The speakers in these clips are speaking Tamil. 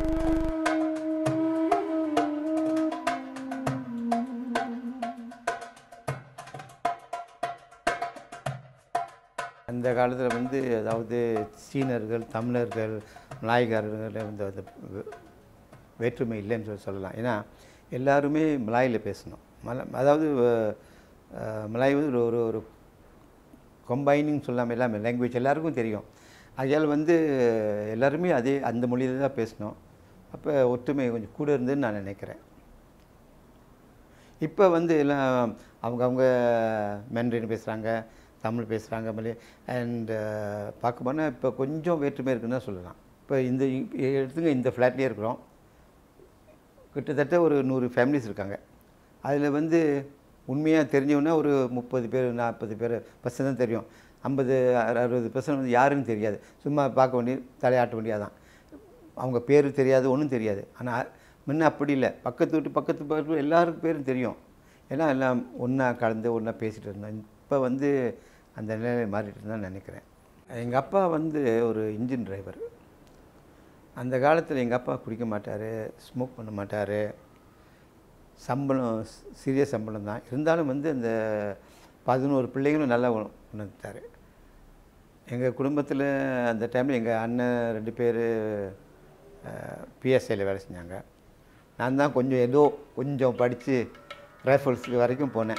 அந்த காலத்தில் வந்து அதாவது சீனர்கள் தமிழர்கள் மலாய்க்காரர்கள் வந்து அது வே- வேற்றுமை இல்லைன்னு சொல்லி சொல்லலாம் ஏன்னா எல்லாருமே மலாயில் பேசணும் மல அதாவது அஹ், மலாய் வந்து ஒரு ஒரு ஒரு கம்பைனிங் சொல்லாமல் எல்லாமே லாங்குவேஜ் எல்லாருக்கும் தெரியும் ஆகையால் வந்து எல்லாருமே அதே அந்த மொழியில் தான் பேசணும் அப்போ ஒற்றுமை கொஞ்சம் கூட இருந்துன்னு நான் நினைக்கிறேன் இப்போ வந்து எல்லாம் அவங்க அவங்க மேண்ட்ரின் பேசுகிறாங்க தமிழ் பேசுகிறாங்க மொழி அண்ட் பார்க்க போனால் இப்போ கொஞ்சம் வேற்றுமை இருக்குன்னு தான் சொல்லலாம் இப்போ இந்த இப்ப எடுத்துங்க இந்த ஃப்ளாட்லேயே இருக்கிறோம் கிட்டத்தட்ட ஒரு நூறு ஃபேமிலிஸ் இருக்காங்க அதில் வந்து உண்மையாக தெரிஞ்சவொன்னே ஒரு முப்பது பேர் நாற்பது பேர் பர்சன்ட் தான் தெரியும் ஐம்பது அறுபது பர்சன்ட் வந்து யாருன்னு தெரியாது சும்மா பார்க்க வேண்டிய தலையாட்ட வேண்டியதான் அவங்க பேர் தெரியாது ஒன்றும் தெரியாது ஆனால் முன்ன அப்படி இல்லை பக்கத்து வீட்டு பக்கத்து பக்கத்து எல்லாருக்கும் பேரும் தெரியும் ஏன்னா எல்லாம் ஒன்றா கலந்து ஒன்றா பேசிகிட்டு இருந்தோம் இப்போ வந்து அந்த நிலைமை மாறிட்டு இருந்தான்னு நினைக்கிறேன் எங்கள் அப்பா வந்து ஒரு இன்ஜின் டிரைவர் அந்த காலத்தில் எங்கள் அப்பா குடிக்க மாட்டார் ஸ்மோக் பண்ண மாட்டார் சம்பளம் சிறிய சம்பளம் தான் இருந்தாலும் வந்து அந்த பதினோரு பிள்ளைங்களும் நல்லா உண- உணர்த்தாரு எங்கள் குடும்பத்தில் அந்த டைமில் எங்கள் அண்ணன் ரெண்டு பேர் பிஎஸ்ஐயில் வேலை செஞ்சாங்க நான் தான் கொஞ்சம் ஏதோ கொஞ்சம் படித்து ரைஃபிள்ஸுக்கு வரைக்கும் போனேன்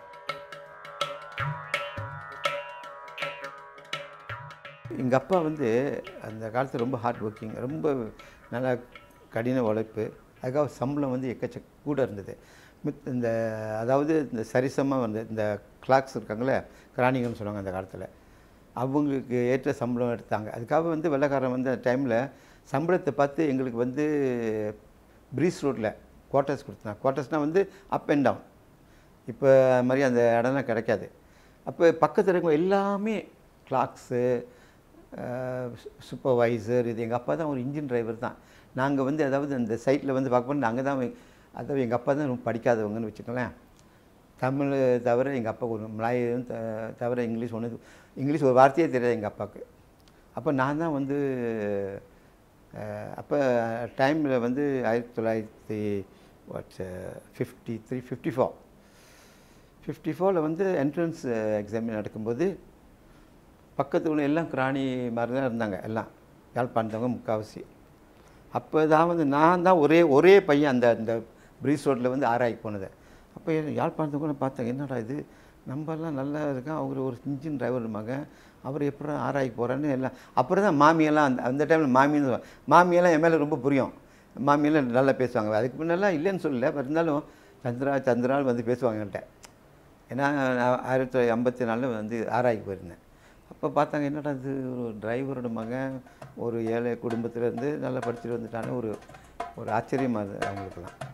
எங்கள் அப்பா வந்து அந்த காலத்தில் ரொம்ப ஹார்ட் ஒர்க்கிங் ரொம்ப நல்லா கடின உழைப்பு அதுக்காக சம்பளம் வந்து எக்கச்சக்க கூட இருந்தது மித் இந்த அதாவது இந்த சரிசமாக வந்து இந்த கிளாக்ஸ் இருக்காங்களே கிராணிகள்னு சொல்லுவாங்க அந்த காலத்தில் அவங்களுக்கு ஏற்ற சம்பளம் எடுத்தாங்க அதுக்காக வந்து வெள்ளைக்காரன் வந்து அந்த டைமில் சம்பளத்தை பார்த்து எங்களுக்கு வந்து பிரீஸ் ரோட்டில் குவார்ட்டர்ஸ் கொடுத்தாங்க குவார்ட்டர்ஸ்னால் வந்து அப் அண்ட் டவுன் இப்போ அது மாதிரி அந்த இடம்லாம் கிடைக்காது அப்போ பக்கத்தில் இருக்கவங்க எல்லாமே கிளாக்ஸு சூப்பர்வைசர் இது எங்கள் அப்பா தான் ஒரு இன்ஜின் டிரைவர் தான் நாங்கள் வந்து அதாவது அந்த சைட்டில் வந்து பார்க்கும்போது நாங்கள் தான் அதாவது எங்கள் அப்பா தான் ரொம்ப படிக்காதவங்கன்னு வச்சுக்கோங்களேன் தமிழ் தவிர எங்கள் அப்பா ஒரு மலாயும் த- தவிர இங்கிலீஷ் ஒன்று இங்கிலீஷ் ஒரு வார்த்தையே தெரியாது எங்கள் அப்பாவுக்கு அப்போ நான் தான் வந்து அப்போ டைமில் வந்து ஆயிரத்தி தொள்ளாயிரத்தி watts fifty three fifty four fifty ஃபோரில் வந்து என்ட்ரன்ஸ் எக்ஸாம் நடக்கும்போது பக்கத்து உள்ள எல்லாம் கிராணி மாதிரி தான் இருந்தாங்க எல்லாம் யாழ்ப்பாணத்தவங்க முக்கால்வாசி அப்போ தான் வந்து நான் தான் ஒரே ஒரே பையன் அந்த அந்த பிரீஸ் ரோட்டில் வந்து ஆராய்க்கு போனது அப்போ யாழ்ப்பாணத்துக்கு நான் பார்த்தேன் என்னடா இது நம்மலாம் நல்லா இருக்கான் அவர் ஒரு இன்ஜின் டிரைவர் மகன் அவர் எப்படி ஆராய்க்கு போகிறான்னு எல்லாம் அப்புறம் தான் மாமியெல்லாம் அந்த அந்த டைமில் மாமின்னு சொல்லுவாங்க. மாமியெல்லாம் என் மேலே ரொம்ப புரியும் மாமியெல்லாம் நல்லா பேசுவாங்க அதுக்கு முன்னெல்லாம் இல்லைன்னு சொல்லல but இருந்தாலும் சந்திரா சந்திரால் வந்து பேசுவாங்க என்கிட்ட ஏன்னா நான் ஆயிரத்தி தொள்ளாயிரத்தி ஐம்பத்தி நாலில் வந்து ஆராய்க்கு போயிருந்தேன் அப்போ பார்த்தாங்க என்னடா இது ஒரு டிரைவரோட மகன் ஒரு ஏழை குடும்பத்திலேருந்து நல்லா படிச்சுட்டு வந்துட்டான்னு ஒரு ஒரு ஆச்சரியமாக இருந்தது அவங்களுக்குலாம்